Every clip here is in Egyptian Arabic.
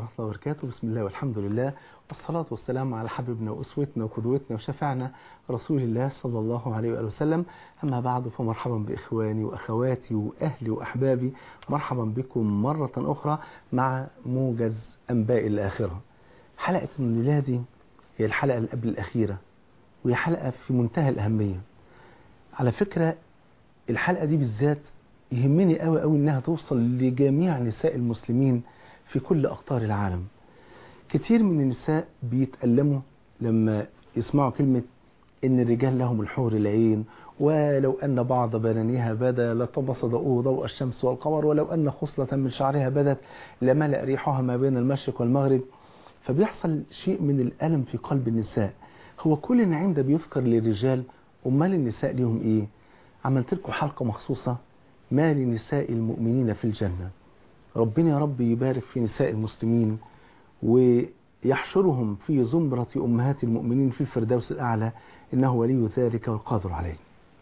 ورحمة الله وبركاته بسم الله والحمد لله والصلاة والسلام على حبيبنا وأسوتنا وقدوتنا وشفعنا رسول الله صلى الله عليه وآله وسلم أما بعد فمرحبا بإخواني وأخواتي وأهلي وأحبابي مرحبا بكم مرة أخرى مع موجز أنباء الآخرة حلقة الليلة دي هي الحلقة اللي قبل الأخيرة وهي حلقة في منتهى الأهمية على فكرة الحلقة دي بالذات يهمني قوي قوي انها توصل لجميع نساء المسلمين في كل اقطار العالم كتير من النساء بيتألموا لما يسمعوا كلمة ان الرجال لهم الحور العين ولو ان بعض بنانيها بدا لطمس ضوء الشمس والقمر ولو ان خصلة من شعرها بدت لملأ ريحها ما بين المشرق والمغرب فبيحصل شيء من الألم في قلب النساء هو كل نعيم ده بيذكر للرجال امال النساء ليهم ايه عملت لكم حلقة مخصوصة ما لنساء المؤمنين في الجنة ربنا يا رب يبارك في نساء المسلمين ويحشرهم في زمرة أمهات المؤمنين في الفردوس الأعلى إنه ولي ذلك والقادر عليه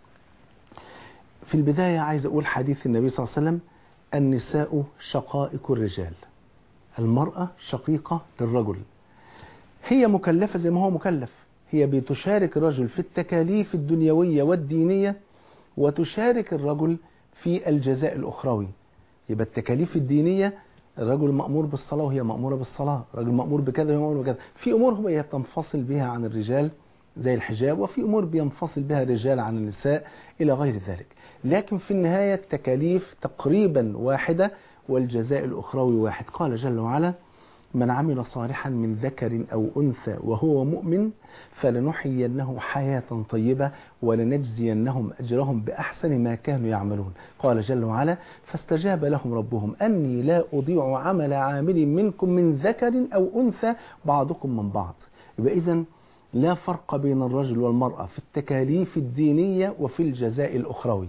في البداية عايز أقول حديث النبي صلى الله عليه وسلم النساء شقائق الرجال المرأة شقيقة للرجل هي مكلفة زي ما هو مكلف هي بتشارك الرجل في التكاليف الدنيوية والدينية وتشارك الرجل في الجزاء الأخروي يبقى التكاليف الدينية الرجل مأمور بالصلاة وهي مأمورة بالصلاة الرجل مأمور بكذا وهي مأمور بكذا في أمور هي تنفصل بها عن الرجال زي الحجاب وفي أمور بينفصل بها الرجال عن النساء إلى غير ذلك لكن في النهاية التكاليف تقريبا واحدة والجزاء الأخروي واحد قال جل وعلا من عمل صالحا من ذكر أو أنثى وهو مؤمن فلنحيينه حياة طيبة ولنجزينهم أجرهم بأحسن ما كانوا يعملون قال جل وعلا فاستجاب لهم ربهم أني لا أضيع عمل عامل منكم من ذكر أو أنثى بعضكم من بعض يبقى إذن لا فرق بين الرجل والمرأة في التكاليف الدينية وفي الجزاء الأخروي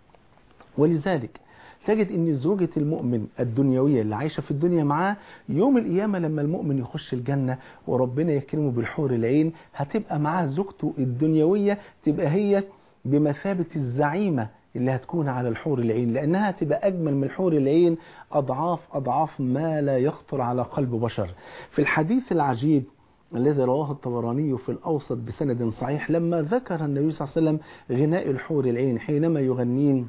ولذلك تجد ان زوجة المؤمن الدنيوية اللي عايشة في الدنيا معاه يوم القيامة لما المؤمن يخش الجنة وربنا يكرمه بالحور العين هتبقى معاه زوجته الدنيوية تبقى هي بمثابة الزعيمة اللي هتكون على الحور العين لأنها تبقى أجمل من الحور العين أضعاف أضعاف ما لا يخطر على قلب بشر في الحديث العجيب الذي رواه الطبراني في الأوسط بسند صحيح لما ذكر النبي صلى الله عليه وسلم غناء الحور العين حينما يغنين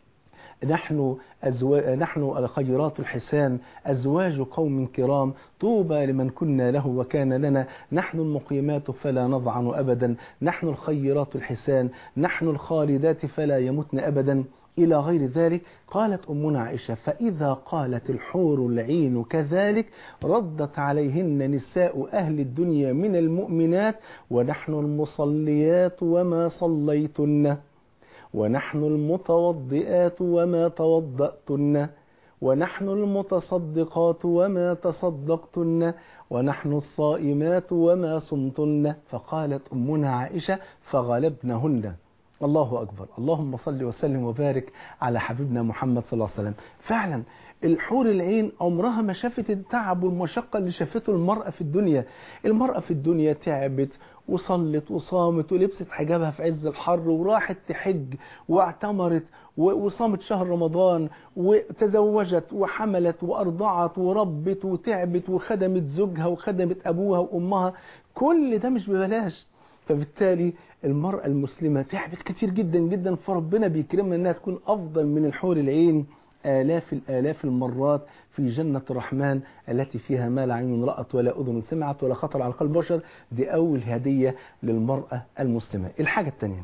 نحن أزوا... نحن خيرات الحسان أزواج قوم كرام طوبى لمن كنا له وكان لنا نحن المقيمات فلا نضعن أبدا نحن الخيرات الحسان نحن الخالدات فلا يمتن أبدا إلى غير ذلك قالت أمنا عائشة فإذا قالت الحور العين كذلك ردت عليهن نساء أهل الدنيا من المؤمنات ونحن المصليات وما صليتن ونحن المتوضئات وما توضأتن ونحن المتصدقات وما تصدقتن ونحن الصائمات وما صمتن فقالت أمنا عائشة فغلبنهن الله أكبر اللهم صل وسلم وبارك على حبيبنا محمد صلى الله عليه وسلم فعلا الحور العين عمرها ما شافت التعب والمشقة اللي شافته المرأة في الدنيا المرأة في الدنيا تعبت وصلت وصامت ولبست حجابها في عز الحر وراحت تحج واعتمرت وصامت شهر رمضان وتزوجت وحملت وأرضعت وربت وتعبت وخدمت زوجها وخدمت أبوها وأمها كل ده مش ببلاش فبالتالي المرأة المسلمة تعبت كتير جدا جدا فربنا بيكرمها انها تكون افضل من الحور العين آلاف الآلاف المرات في جنة الرحمن التي فيها ما لا عين رأت ولا أذن سمعت ولا خطر على قلب بشر دي أول هدية للمرأة المسلمة الحاجة الثانية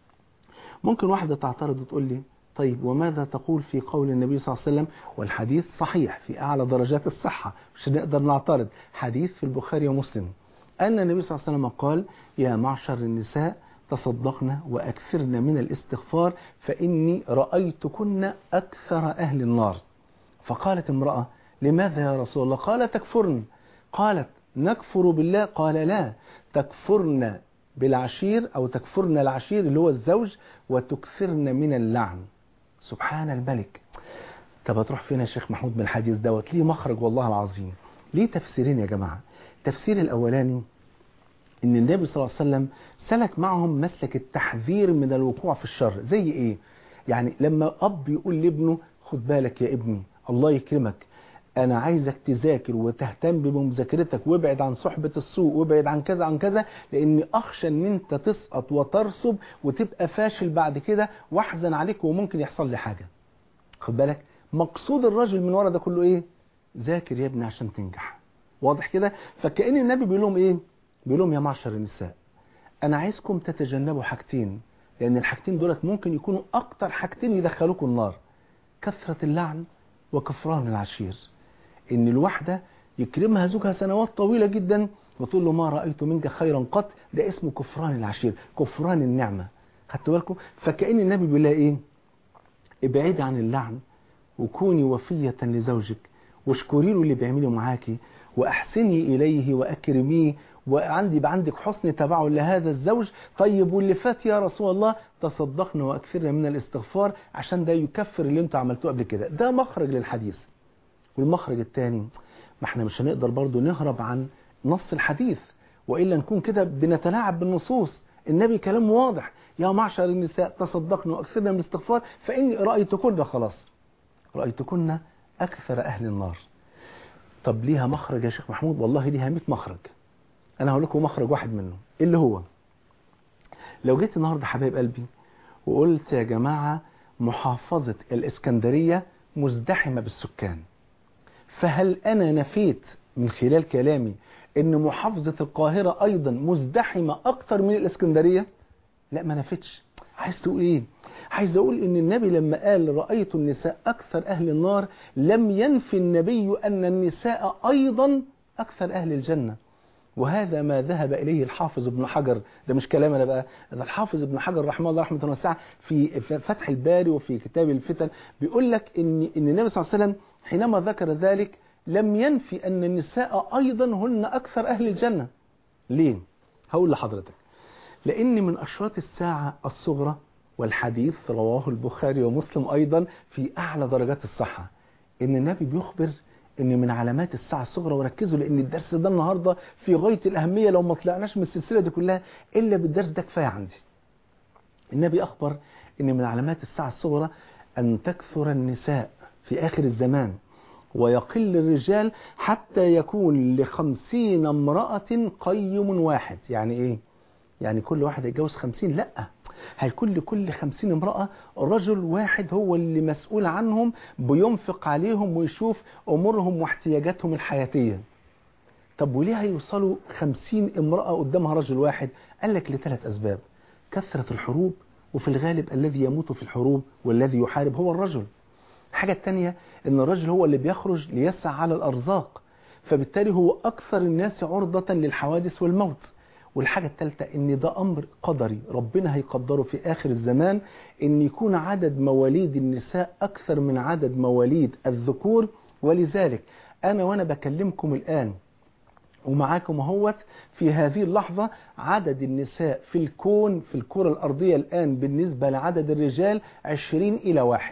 ممكن واحدة تعترض وتقول لي طيب وماذا تقول في قول النبي صلى الله عليه وسلم والحديث صحيح في أعلى درجات الصحة مش نقدر نعترض حديث في البخاري ومسلم أن النبي صلى الله عليه وسلم قال يا معشر النساء تصدقن وأكثرن من الاستغفار فإني رأيتكن أكثر أهل النار فقالت امرأة لماذا يا رسول الله قال تكفرن قالت نكفر بالله قال لا تكفرن بالعشير أو تكفرن العشير اللي هو الزوج وتكثرن من اللعن سبحان الملك طب هتروح فين يا شيخ محمود من الحديث دوت ليه مخرج والله العظيم ليه تفسيرين يا جماعة التفسير الأولاني ان النبي صلى الله عليه وسلم سلك معهم مسلك التحذير من الوقوع في الشر زي ايه يعني لما اب يقول لابنه خد بالك يا ابني الله يكرمك انا عايزك تذاكر وتهتم بمذاكرتك وابعد عن صحبة السوء وابعد عن كذا عن كذا لاني اخشى ان انت تسقط وترسب وتبقى فاشل بعد كده واحزن عليك وممكن يحصل لي حاجة خد بالك مقصود الرجل من ورا ده كله ايه ذاكر يا ابني عشان تنجح واضح كده فكأن النبي بيقول لهم ايه بيقول لهم يا معشر النساء انا عايزكم تتجنبوا حاجتين لان الحاجتين دولت ممكن يكونوا اكتر حاجتين يدخلوكم النار كثرة اللعن وكفران العشير ان الواحدة يكرمها زوجها سنوات طويلة جدا وتقول له ما رأيت منك خيرا قط ده اسمه كفران العشير كفران النعمة خدتوا بالكم فكأن النبي بيقول لها ايه ابعدي عن اللعن وكوني وفية لزوجك واشكري له اللي بيعمله معاكي واحسني اليه واكرميه وعندي يبقى عندك حسن تبعه لهذا الزوج طيب واللي فات يا رسول الله تصدقنا واكثرنا من الاستغفار عشان ده يكفر اللي انتوا عملتوه قبل كده ده مخرج للحديث والمخرج الثاني ما احنا مش هنقدر برضو نهرب عن نص الحديث وإلا نكون كده بنتلاعب بالنصوص النبي كلام واضح يا معشر النساء تصدقن واكثرن من الاستغفار فإني رأيتكن خلاص رأيتكن أكثر أهل النار طب ليها مخرج يا شيخ محمود والله ليها 100 مخرج أنا هقول لكم مخرج واحد منه اللي هو لو جيت النهاردة حبايب قلبي وقلت يا جماعة محافظة الإسكندرية مزدحمة بالسكان فهل أنا نفيت من خلال كلامي ان محافظة القاهرة ايضا مزدحمة اكتر من الاسكندرية لا ما نفتش عايز تقول ايه عايز اقول ان النبي لما قال رأيت النساء اكثر اهل النار لم ينفي النبي ان النساء ايضا اكثر اهل الجنة وهذا ما ذهب اليه الحافظ ابن حجر ده مش كلام انا بقى ده الحافظ ابن حجر رحمه الله رحمه واسعه في فتح الباري وفي كتاب الفتن بيقول لك ان ان النبي صلى الله عليه وسلم حينما ذكر ذلك لم ينفي أن النساء أيضا هن أكثر أهل الجنة ليه؟ هقول لحضرتك لأن من أشراط الساعة الصغرى والحديث رواه البخاري ومسلم أيضا في أعلى درجات الصحة إن النبي بيخبر إن من علامات الساعة الصغرى وركزوا لأن الدرس ده النهاردة في غاية الأهمية لو ما طلعناش من السلسلة دي كلها إلا بالدرس ده كفاية عندي النبي أخبر إن من علامات الساعة الصغرى أن تكثر النساء في آخر الزمان ويقل الرجال حتى يكون لخمسين امرأة قيم واحد يعني ايه يعني كل واحد يتجوز خمسين لا هيكون لكل خمسين امرأة رجل واحد هو اللي مسؤول عنهم بينفق عليهم ويشوف امورهم واحتياجاتهم الحياتية طب وليه هيوصلوا خمسين امرأة قدامها رجل واحد قال لك لثلاث اسباب كثرة الحروب وفي الغالب الذي يموت في الحروب والذي يحارب هو الرجل الحاجة الثانية ان الرجل هو اللي بيخرج ليسعى على الارزاق فبالتالي هو اكثر الناس عرضة للحوادث والموت والحاجة الثالثة ان ده امر قدري ربنا هيقدره في اخر الزمان ان يكون عدد مواليد النساء اكثر من عدد مواليد الذكور ولذلك انا وانا بكلمكم الان ومعاكم اهوت في هذه اللحظة عدد النساء في الكون في الكرة الأرضية الآن بالنسبة لعدد الرجال 20 إلى واحد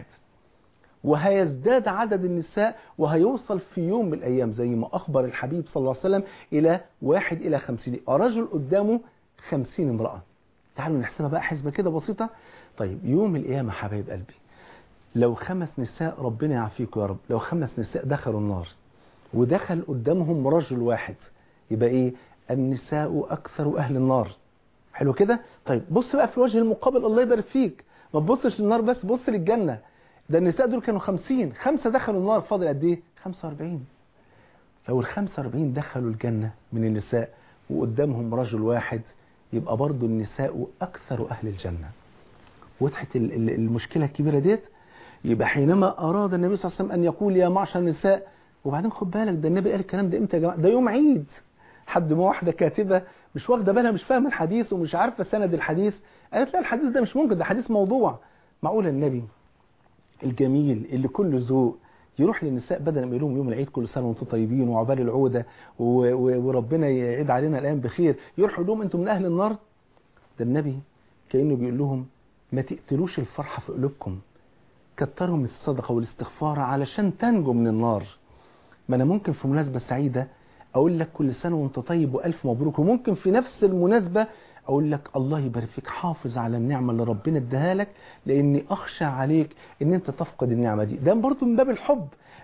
وهيزداد عدد النساء وهيوصل في يوم من الأيام زي ما أخبر الحبيب صلى الله عليه وسلم إلى واحد إلى خمسين رجل قدامه خمسين امرأة تعالوا نحسبها بقى حسبة كده بسيطة طيب يوم القيامة حبايب قلبي لو خمس نساء ربنا يعافيكم يا رب لو خمس نساء دخلوا النار ودخل قدامهم رجل واحد يبقى ايه النساء أكثر أهل النار حلو كده طيب بص بقى في الوجه المقابل الله يبارك فيك ما تبصش للنار بس بص للجنة ده النساء دول كانوا 50 خمسة دخلوا النار فاضل قد ايه 45 لو ال 45 دخلوا الجنة من النساء وقدامهم رجل واحد يبقى برضو النساء أكثر أهل الجنة وضحت المشكلة الكبيرة ديت يبقى حينما أراد النبي صلى الله عليه وسلم أن يقول يا معشر النساء وبعدين خد بالك ده النبي قال الكلام ده امتى يا جماعة ده يوم عيد حد ما واحدة كاتبة مش واخدة بالها مش فاهمة الحديث ومش عارفة سند الحديث قالت لا الحديث ده مش ممكن ده حديث موضوع معقول النبي الجميل اللي كله ذوق يروح للنساء بدل ما يقول يوم العيد كل سنه وانتم طيبين وعبال العوده وربنا يعيد علينا الايام بخير يروح يقول لهم انتم من اهل النار ده النبي كانه بيقول لهم ما تقتلوش الفرحه في قلوبكم كتروا من الصدقه والاستغفار علشان تنجوا من النار ما انا ممكن في مناسبه سعيده اقول لك كل سنه وانت طيب والف مبروك وممكن في نفس المناسبه اقول لك الله يبارك فيك حافظ على النعمه اللي ربنا اداها لك لاني اخشى عليك ان انت تفقد النعمه دي ده برضه من باب الحب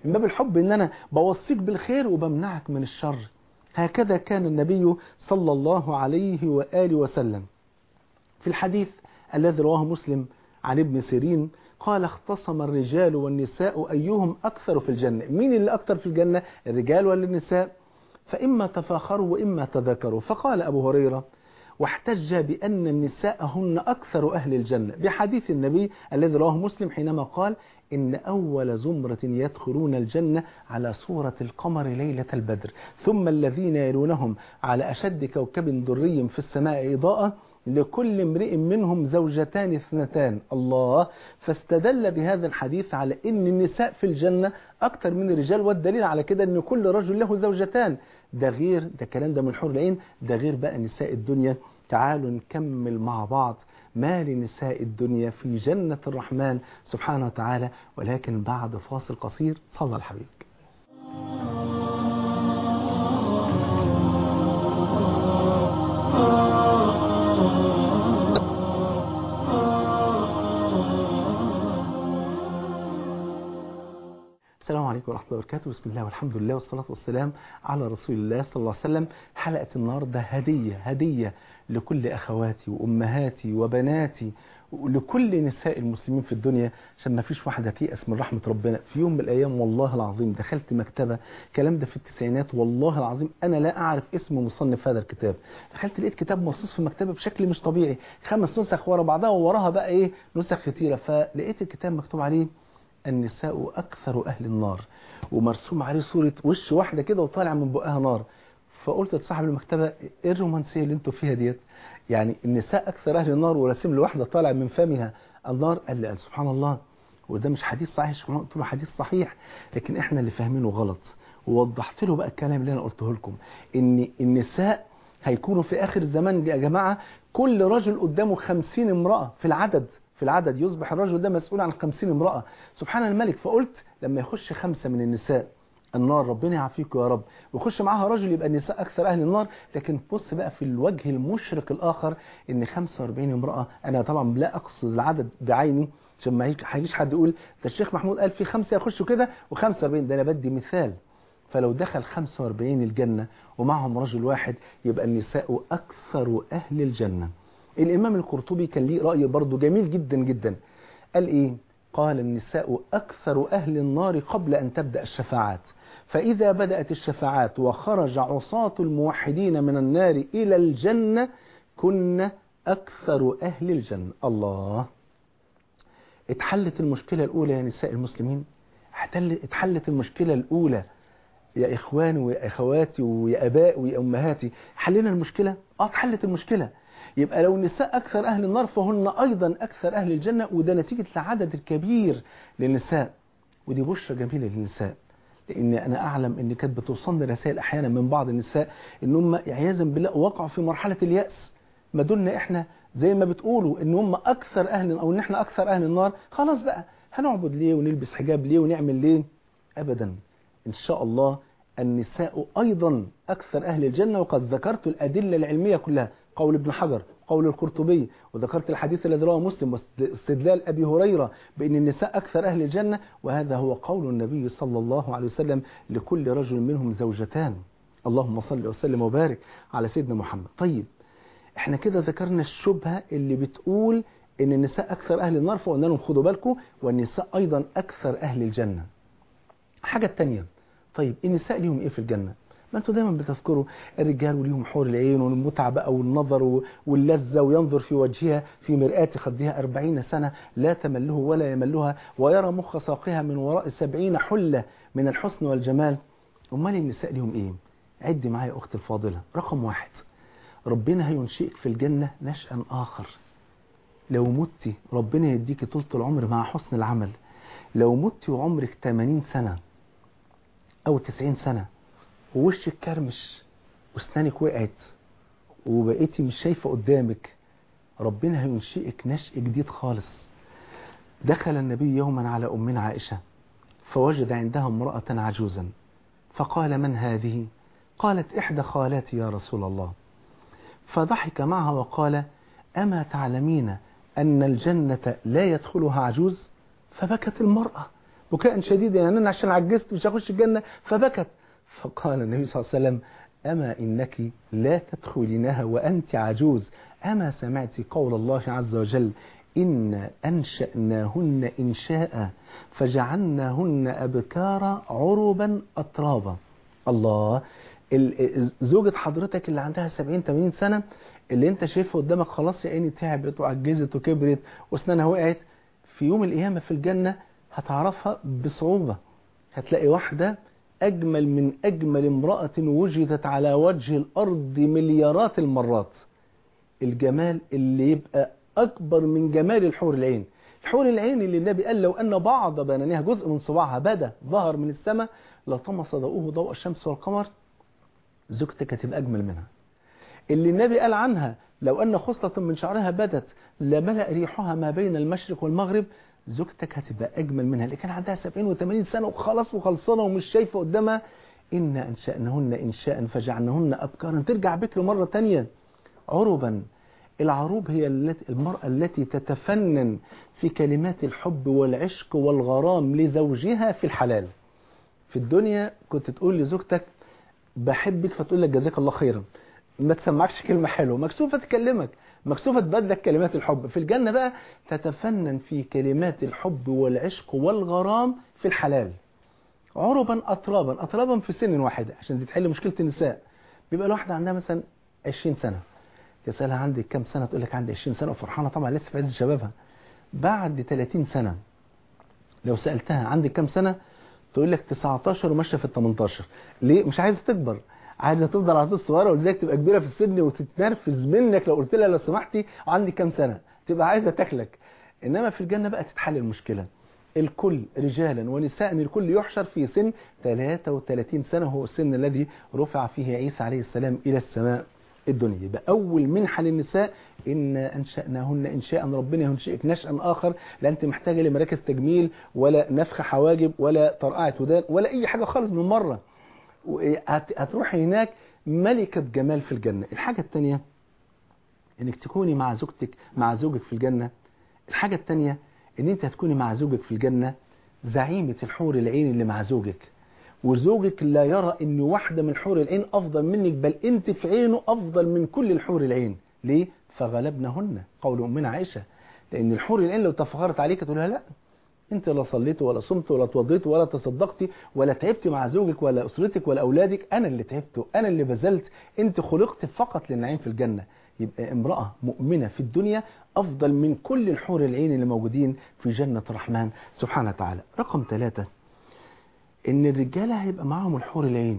من باب الحب ان انا بوصيك بالخير وبمنعك من الشر هكذا كان النبي صلى الله عليه وآله وسلم في الحديث الذي رواه مسلم عن ابن سيرين قال اختصم الرجال والنساء أيهم أكثر في الجنة مين اللي أكثر في الجنة الرجال ولا النساء فإما تفاخروا وإما تذكروا فقال أبو هريرة واحتج بأن النساء هن أكثر أهل الجنة بحديث النبي الذي رواه مسلم حينما قال إن أول زمرة يدخلون الجنة على صورة القمر ليلة البدر ثم الذين يلونهم على أشد كوكب دري في السماء إضاءة لكل امرئ منهم زوجتان اثنتان الله فاستدل بهذا الحديث على ان النساء في الجنة اكتر من الرجال والدليل على كده ان كل رجل له زوجتان ده غير ده كلام ده من حور العين ده غير بقى نساء الدنيا تعالوا نكمل مع بعض ما لنساء الدنيا في جنة الرحمن سبحانه وتعالى ولكن بعد فاصل قصير صلى الحبيب السلام عليكم ورحمة الله وبركاته بسم الله والحمد لله والصلاة والسلام على رسول الله صلى الله عليه وسلم حلقة النهاردة هدية هدية لكل أخواتي وأمهاتي وبناتي ولكل نساء المسلمين في الدنيا عشان ما فيش واحدة تيأس من رحمة ربنا في يوم من الأيام والله العظيم دخلت مكتبة الكلام ده في التسعينات والله العظيم أنا لا أعرف اسم مصنف هذا الكتاب دخلت لقيت كتاب مصوص في المكتبة بشكل مش طبيعي خمس نسخ ورا بعضها ووراها بقى إيه نسخ كتيرة فلقيت الكتاب مكتوب عليه النساء أكثر أهل النار ومرسوم عليه صورة وش واحدة كده وطالع من بقها نار فقلت لصاحب المكتبة ايه الرومانسية اللي انتوا فيها ديت يعني النساء أكثر أهل النار ورسم له واحدة طالع من فمها النار قال لي قال سبحان الله وده مش حديث صحيح قلت له حديث صحيح لكن احنا اللي فاهمينه غلط ووضحت له بقى الكلام اللي انا قلته لكم ان النساء هيكونوا في آخر الزمان يا جماعة كل رجل قدامه خمسين امرأة في العدد في العدد يصبح الرجل ده مسؤول عن خمسين امرأة سبحان الملك فقلت لما يخش خمسة من النساء النار ربنا يعافيكم يا رب ويخش معاها رجل يبقى النساء أكثر أهل النار لكن بص بقى في الوجه المشرق الآخر إن 45 امرأة أنا طبعا لا أقصد العدد بعيني عشان ما هيجيش حد يقول ده الشيخ محمود قال في خمسة يخشوا كده و45 ده أنا بدي مثال فلو دخل 45 الجنة ومعهم رجل واحد يبقى النساء أكثر أهل الجنة الإمام القرطبي كان ليه رأي برضه جميل جدا جدا قال إيه قال النساء أكثر أهل النار قبل أن تبدأ الشفاعات فإذا بدأت الشفاعات وخرج عصاة الموحدين من النار إلى الجنة كن أكثر أهل الجنة الله اتحلت المشكلة الأولى يا نساء المسلمين اتحلت المشكلة الأولى يا إخواني ويا أخواتي ويا أبائي ويا أمهاتي حلينا المشكلة اه اتحلت المشكلة يبقى لو النساء أكثر أهل النار فهن أيضا أكثر أهل الجنة وده نتيجة العدد الكبير للنساء ودي بشرة جميلة للنساء لأن أنا أعلم أن كانت بتوصلني رسائل أحيانا من بعض النساء أن هم عياذا بالله وقعوا في مرحلة اليأس ما دولنا إحنا زي ما بتقولوا أن هم أكثر أهل أو أن إحنا أكثر أهل النار خلاص بقى هنعبد ليه ونلبس حجاب ليه ونعمل ليه أبدا إن شاء الله النساء أيضا أكثر أهل الجنة وقد ذكرت الأدلة العلمية كلها قول ابن حجر قول القرطبي وذكرت الحديث الذي رواه مسلم واستدلال أبي هريرة بأن النساء أكثر أهل الجنة وهذا هو قول النبي صلى الله عليه وسلم لكل رجل منهم زوجتان اللهم صل وسلم وبارك على سيدنا محمد طيب احنا كده ذكرنا الشبهة اللي بتقول ان النساء أكثر أهل النار فقلنا لهم خدوا بالكم والنساء أيضا أكثر أهل الجنة حاجة تانية طيب النساء ليهم ايه في الجنة ما انتوا دايما بتذكروا الرجال وليهم حور العين والمتعة بقى والنظر واللذة وينظر في وجهها في مرآة خدها أربعين سنة لا تمله ولا يملها ويرى مخ ساقها من وراء سبعين حلة من الحسن والجمال أمال النساء ليهم إيه عد معايا أخت الفاضلة رقم واحد ربنا هينشئك في الجنة نشأا آخر لو مت ربنا يديك طولة العمر مع حسن العمل لو مت وعمرك 80 سنة أو 90 سنة ووشك كرمش واسنانك وقعت وبقيتي مش شايفة قدامك ربنا هينشئك نشء جديد خالص دخل النبي يوما على أمنا عائشة فوجد عندها امرأة عجوزا فقال من هذه قالت إحدى خالاتي يا رسول الله فضحك معها وقال أما تعلمين أن الجنة لا يدخلها عجوز فبكت المرأة بكاء شديدا يعني أنا عشان عجزت مش هخش الجنة فبكت فقال النبي صلى الله عليه وسلم أما إنك لا تدخلينها وأنت عجوز أما سمعت قول الله عز وجل إن أنشأناهن إنشاء فجعلناهن أبكارا عربا أترابا الله ال- زوجة حضرتك اللي عندها 70 80 سنة اللي انت شايفها قدامك خلاص يا عيني تعبت وعجزت وكبرت واسنانها وقعت في يوم القيامة في الجنة هتعرفها بصعوبة هتلاقي واحدة أجمل من أجمل امرأة وجدت على وجه الأرض مليارات المرات الجمال اللي يبقى أكبر من جمال الحور العين الحور العين اللي النبي قال لو أن بعض بنانها جزء من صباعها بدا ظهر من السماء لطمس ضوءه ضوء الشمس والقمر زوجتك هتبقى أجمل منها اللي النبي قال عنها لو أن خصلة من شعرها بدت لملأ ريحها ما بين المشرق والمغرب زوجتك هتبقى أجمل منها اللي كان عندها 70 و80 سنة وخلاص وخلصانة ومش شايفة قدامها إن أنشأنهن إنشاء فجعلنهن أبكارا ترجع بكر مرة تانية عربا العروب هي التي المرأة التي تتفنن في كلمات الحب والعشق والغرام لزوجها في الحلال في الدنيا كنت تقول لزوجتك بحبك فتقول لك جزاك الله خيرا ما تسمعكش كلمة حلوة مكسوفة تكلمك مكسوفة تبادلك كلمات الحب في الجنة بقى تتفنن في كلمات الحب والعشق والغرام في الحلال عربا أطرابا أطرابا في سن واحدة عشان دي تحل مشكلة النساء بيبقى الواحدة عندها مثلا 20 سنة تسألها عندك كام سنة تقول لك عندي 20 سنة وفرحانة طبعا لسه في عز شبابها بعد 30 سنة لو سألتها عندك كام سنة تقول لك 19 وماشيه في ال 18 ليه مش عايزه تكبر عايزه تفضل على طول صغيره ولذلك تبقى كبيره في السن وتتنرفز منك لو قلت لها لو سمحتي عندي كام سنه تبقى عايزه تاكلك انما في الجنه بقى تتحل المشكله الكل رجالا ونساء الكل يحشر في سن 33 سنه هو السن الذي رفع فيه عيسى عليه السلام الى السماء الدنيا يبقى أول منحة للنساء إن أنشأناهن إنشاء ربنا ينشئك نشأ آخر لا أنت محتاجة لمراكز تجميل ولا نفخ حواجب ولا طرقعة ودان ولا أي حاجة خالص من مرة هتروحي هناك ملكة جمال في الجنة الحاجة الثانية إنك تكوني مع زوجتك مع زوجك في الجنة الحاجة الثانية إن أنت هتكوني مع زوجك في الجنة زعيمة الحور العين اللي مع زوجك وزوجك لا يرى ان واحدة من حور العين افضل منك بل انت في عينه افضل من كل الحور العين ليه فغلبنهن قول امنا عائشة لان الحور العين لو تفخرت عليك تقول لها لا انت لا صليت ولا صمت ولا توضيت ولا تصدقت ولا تعبت مع زوجك ولا اسرتك ولا اولادك انا اللي تعبت انا اللي بذلت انت خلقت فقط للنعيم في الجنة يبقى امرأة مؤمنة في الدنيا افضل من كل الحور العين اللي موجودين في جنة الرحمن سبحانه وتعالى رقم ثلاثة ان الرجالة هيبقى معاهم الحور العين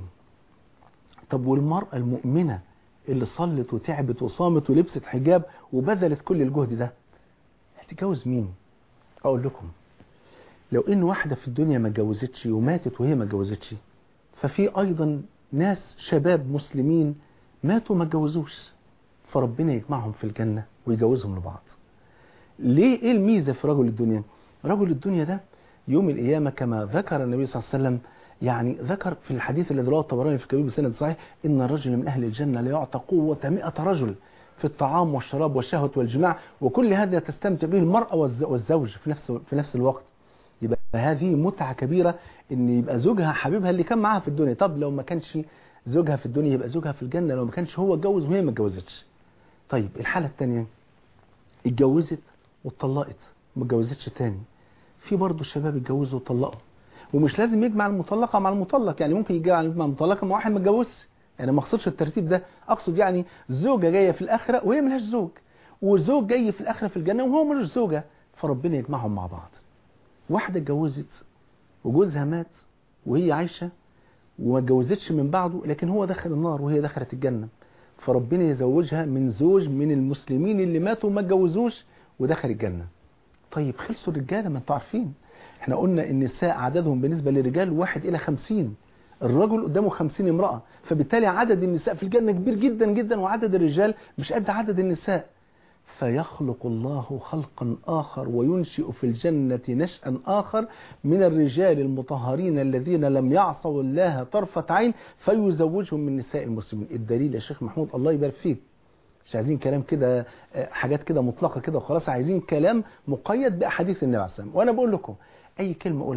طب والمرأة المؤمنة اللي صلت وتعبت وصامت ولبست حجاب وبذلت كل الجهد ده هتتجوز مين اقول لكم لو ان واحدة في الدنيا ما اتجوزتش وماتت وهي ما اتجوزتش ففي ايضا ناس شباب مسلمين ماتوا ما اتجوزوش فربنا يجمعهم في الجنة ويجوزهم لبعض ليه ايه الميزة في رجل الدنيا رجل الدنيا ده يوم القيامة كما ذكر النبي صلى الله عليه وسلم يعني ذكر في الحديث الذي رواه الطبراني في كبير بسند صحيح إن الرجل من أهل الجنة ليعطى قوة 100 رجل في الطعام والشراب والشهوة والجماع وكل هذا تستمتع به المرأة والزوج في نفس في نفس الوقت يبقى هذه متعة كبيرة إن يبقى زوجها حبيبها اللي كان معاها في الدنيا طب لو ما كانش زوجها في الدنيا يبقى زوجها في الجنة لو ما كانش هو اتجوز وهي ما اتجوزتش طيب الحالة الثانية اتجوزت واتطلقت ما اتجوزتش تاني في برضه الشباب اتجوزوا وطلقوا ومش لازم يجمع المطلقة مع المطلق يعني ممكن يجمع المطلقة مع واحد ما اتجوزش يعني ما اقصدش الترتيب ده اقصد يعني زوجة جاية في الاخرة وهي ملهاش زوج وزوج جاي في الاخرة في الجنة وهو ملوش زوجة فربنا يجمعهم مع بعض واحدة اتجوزت وجوزها مات وهي عايشة وما اتجوزتش من بعده لكن هو دخل النار وهي دخلت الجنة فربنا يزوجها من زوج من المسلمين اللي ماتوا وما اتجوزوش ودخل الجنة طيب خلصوا الرجالة ما انتوا عارفين احنا قلنا النساء عددهم بالنسبة للرجال واحد الى خمسين الرجل قدامه خمسين امرأة فبالتالي عدد النساء في الجنة كبير جدا جدا وعدد الرجال مش قد عدد النساء فيخلق الله خلقا آخر وينشئ في الجنة نشأا آخر من الرجال المطهرين الذين لم يعصوا الله طرفة عين فيزوجهم من نساء المسلمين الدليل يا شيخ محمود الله يبارك فيك مش عايزين كلام كده حاجات كده مطلقة كده وخلاص عايزين كلام مقيد بأحاديث النبي عليه الصلاة والسلام وأنا بقول لكم أي كلمة أقولها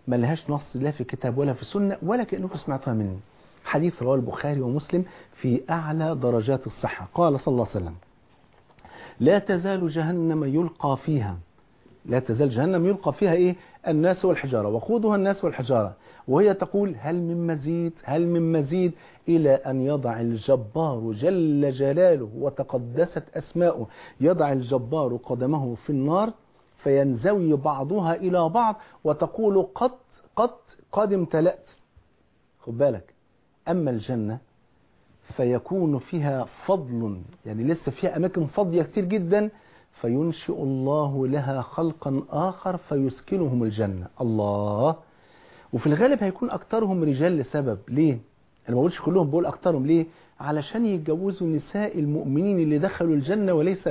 ما لهاش نص لا في كتاب ولا في سنة ولا كأنكم سمعتها مني حديث رواه البخاري ومسلم في أعلى درجات الصحة قال صلى الله عليه وسلم لا تزال جهنم يلقى فيها لا تزال جهنم يلقى فيها إيه الناس والحجارة وقودها الناس والحجارة وهي تقول هل من مزيد هل من مزيد إلى أن يضع الجبار جل جلاله وتقدست أسماؤه يضع الجبار قدمه في النار فينزوي بعضها إلى بعض وتقول قد قد قد امتلأت خد بالك أما الجنة فيكون فيها فضل يعني لسه فيها أماكن فاضية كتير جدا فينشئ الله لها خلقا آخر فيسكنهم الجنة الله وفي الغالب هيكون أكترهم رجال لسبب ليه؟ أنا ما بقولش كلهم بقول أكترهم ليه؟ علشان يتجوزوا نساء المؤمنين اللي دخلوا الجنة وليس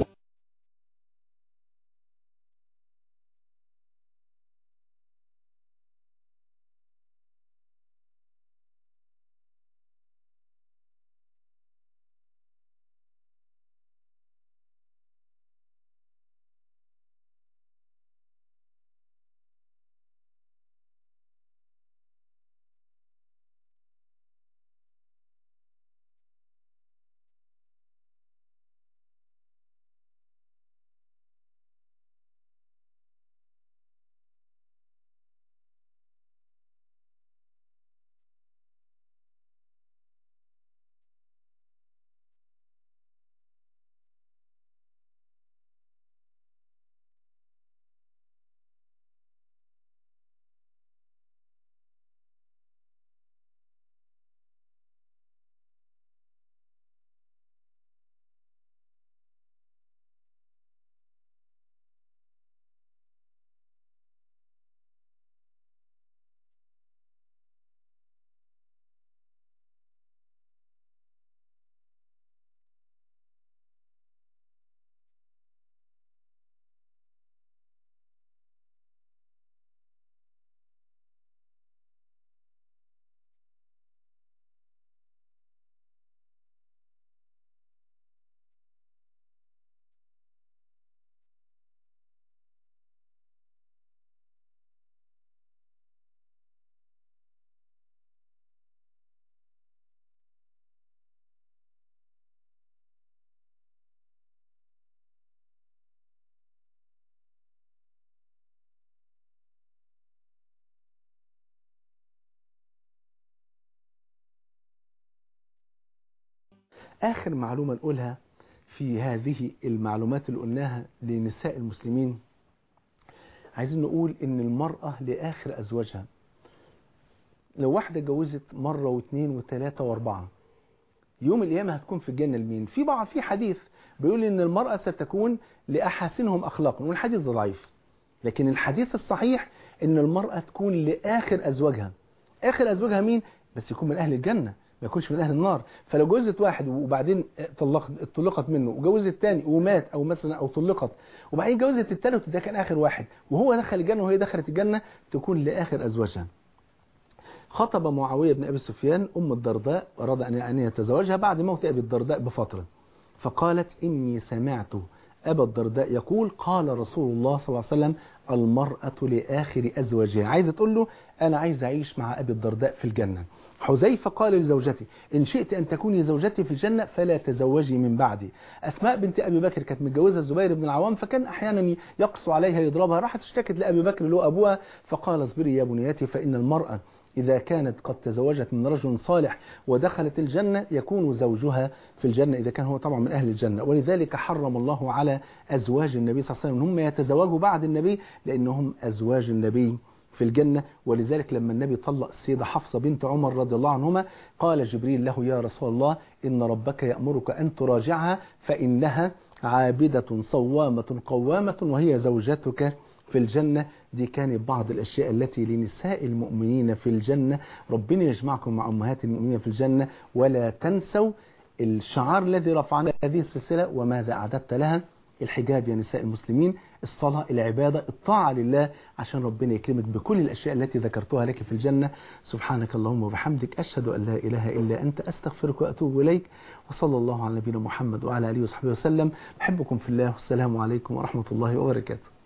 آخر معلومة نقولها في هذه المعلومات اللي قلناها لنساء المسلمين عايزين نقول ان المرأة لآخر أزواجها لو واحدة اتجوزت مرة واثنين وثلاثة واربعة يوم القيامة هتكون في الجنة لمين في بعض في حديث بيقول ان المرأة ستكون لأحاسنهم أخلاقا والحديث ده ضعيف لكن الحديث الصحيح ان المرأة تكون لآخر أزواجها آخر أزواجها مين بس يكون من أهل الجنة ما يكونش من اهل النار فلو جوزت واحد وبعدين طلقت طلقت منه وجوزت الثاني ومات او مثلا او طلقت وبعدين جوزت الثالث ده كان اخر واحد وهو دخل الجنه وهي دخلت الجنه تكون لاخر ازواجها خطب معاويه بن ابي سفيان ام الدرداء اراد ان يتزوجها بعد موت ابي الدرداء بفتره فقالت اني سمعت ابا الدرداء يقول قال رسول الله صلى الله عليه وسلم المراه لاخر ازواجها عايزه تقول له انا عايز اعيش مع ابي الدرداء في الجنه حذيفة قال لزوجته إن شئت أن تكوني زوجتي في الجنة فلا تزوجي من بعدي أسماء بنت أبي بكر كانت متجوزة الزبير بن العوام فكان أحيانا يقسو عليها يضربها راحت اشتكت لأبي بكر اللي هو أبوها فقال اصبري يا بنيتي فإن المرأة إذا كانت قد تزوجت من رجل صالح ودخلت الجنة يكون زوجها في الجنة إذا كان هو طبعا من أهل الجنة ولذلك حرم الله على أزواج النبي صلى الله عليه وسلم هم يتزوجوا بعد النبي لأنهم أزواج النبي في الجنة ولذلك لما النبي طلق السيدة حفصة بنت عمر رضي الله عنهما قال جبريل له يا رسول الله إن ربك يأمرك أن تراجعها فإنها عابدة صوامة قوامة وهي زوجتك في الجنة دي كانت بعض الأشياء التي لنساء المؤمنين في الجنة ربنا يجمعكم مع أمهات المؤمنين في الجنة ولا تنسوا الشعار الذي رفعنا هذه السلسلة وماذا أعددت لها الحجاب يا نساء المسلمين الصلاة العبادة الطاعة لله عشان ربنا يكرمك بكل الأشياء التي ذكرتها لك في الجنة سبحانك اللهم وبحمدك أشهد أن لا إله إلا أنت أستغفرك وأتوب إليك وصلى الله على نبينا محمد وعلى آله وصحبه وسلم بحبكم في الله والسلام عليكم ورحمة الله وبركاته